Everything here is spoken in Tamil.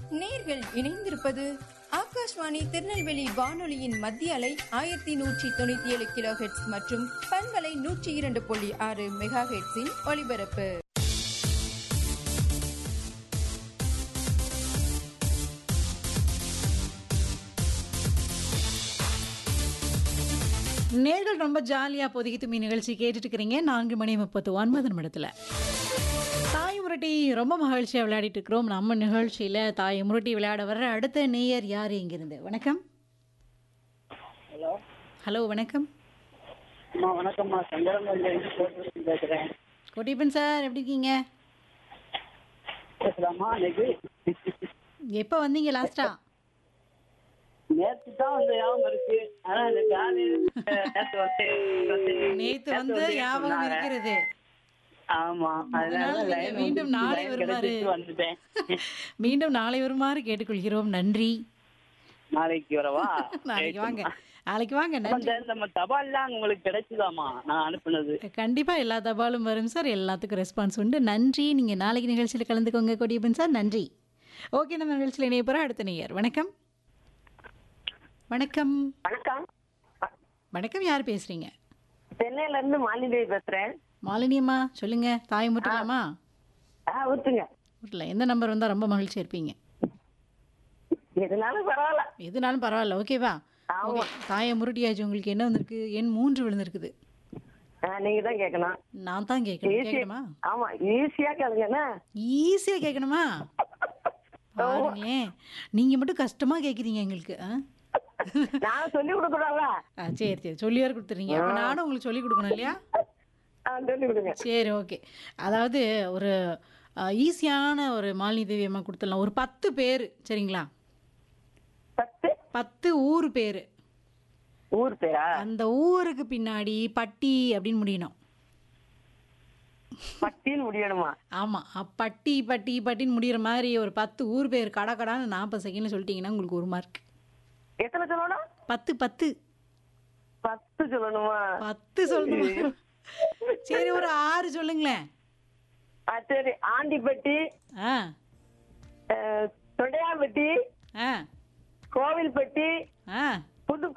நேர்கள் இணைந்திருப்பது ஆகாஷ்வாணி திருநெல்வேலி வானொலியின் மத்திய அலை ஆயிரத்தி நூற்றி தொண்ணூத்தி ஏழு கிலோ ஹெட்ஸ் மற்றும் பண்பலை நூற்றி இரண்டு புள்ளி ஆறு மெகா ஹெட்ஸின் ஒலிபரப்பு நேர்கள் ரொம்ப ஜாலியாக பொதுக்கி தும்மி நிகழ்ச்சி கேட்டுட்டு இருக்கிறீங்க நான்கு மணி முப்பத்து ஒன்பது நிமிடத்தில் தாய் முரட்டி ரொம்ப மகிழ்ச்சியாக விளையாடிட்டு இருக்கிறோம் நம்ம நிகழ்ச்சியில் தாய் முரட்டி விளையாட வர்ற அடுத்த நேயர் யார் இங்கிருந்து வணக்கம் ஹலோ ஹலோ வணக்கம் அம்மா வணக்கம்மா சங்கரங்கல்ல பேசுறேன் கொட்டிப்பன் சார் எப்படி இருக்கீங்க பேசலாமா இன்னைக்கு எப்போ வந்தீங்க லாஸ்டா நேற்று தான் வந்து ஞாபகம் இருக்கு ஆனா இந்த காலையில நேற்று வந்து வந்து- நேத்து வந்து ஞாபகம் சொன்னாங்க. இருக்கிறது ஆமா அதனால அதனால நீங்க line மீண்டும் வந்து- நாளை line வருமாறு. கிடைச்சிட்டு வந்துட்டேன் மீண்டும் நாளை வருமாறு கேட்டுக்கொள்கிறோம் நன்றி நாளைக்கு வரவா நாளைக்கு வாங்க நாளைக்கு வாங்க அப்ப நன்றி இந்த நம்ம தபால்லாம் உங்களுக்கு கிடைச்சுதாமா நான் அனுப்புனது கண்டிப்பாக எல்லா தபாலும் வரும் சார் எல்லாத்துக்கும் ரெஸ்பான்ஸ் உண்டு நன்றி நீங்கள் நாளைக்கு நிகழ்ச்சியில் கலந்துக்கோங்க கொடியப்பன் சார் நன்றி ஓகே நம்ம நிகழ்ச்சியில் இணைய போகிற அடுத்த நேயர் வணக்கம் வணக்கம் வணக்கம் வணக்கம் யார் பேசுகிறீங்க சென்னையில இருந்து மாலிதேவி பேசுறேன் மாலினியம்மா சொல்லுங்கள் தாய் முட்டலாமா ஆ ஊத்துங்க வீட்டில் எந்த நம்பர் வந்தால் ரொம்ப மகிழ்ச்சியாக இருப்பீங்க எதுனாலும் பரவாயில்ல எதுனாலும் பரவாயில்ல ஓகேவா ஆமா. ஓகே தாயை முருட்டியாச்சு உங்களுக்கு என்ன வந்திருக்கு எண் மூன்று விழுந்திருக்குது ஆ, நீங்க தான் கேட்கணும் நான் தான் கேட்கணும் ஈஸி கேட்கணுமா ஆமா ஈஸியா கேளுங்கண்ணா ஈஸியாக கேட்கணுமா பாருங்களேன் நீங்கள் மட்டும் கஷ்டமாக கேட்குறீங்க எங்களுக்கு ஆ நான் சொல்லி கொடுக்கணும்ல ஆ சரி சரி சொல்லி வர கொடுத்துறீங்க அப்போ நானும் உங்களுக்கு சொல்லி கொடுக்கணும் இல்லையா ஆ, சொல்லி கொடுங்க சரி ஓகே அதாவது ஒரு ஈஸியான ஒரு மாலினி தேவி அம்மா கொடுத்துடலாம் ஒரு பத்து பேர் சரிங்களா பத்து பத்து ஊர் பேர் ஊர் பேரா அந்த ஊருக்கு பின்னாடி பட்டி அப்படின்னு முடியணும் பட்டின்னு முடியணுமா ஆமாம் பட்டி பட்டி பட்டின்னு முடிகிற மாதிரி ஒரு பத்து ஊர் பேர் கடை கடான்னு நாற்பது செகண்டில் சொல்லிட்டீங்கன்னா உங்களுக்கு ஒரு மார்க் எத்தனை சொல்லணும் பத்து பத்து பத்து சொல்லணுமா பத்து சொல்லணும் சரி ஒரு ஆறு சொல்லுங்களேன் ஆ, சரி ஆண்டிப்பட்டி ஆ ஆ, தொண்டையாம்பட்டி ஆ கோவில்பட்டி ஆ புது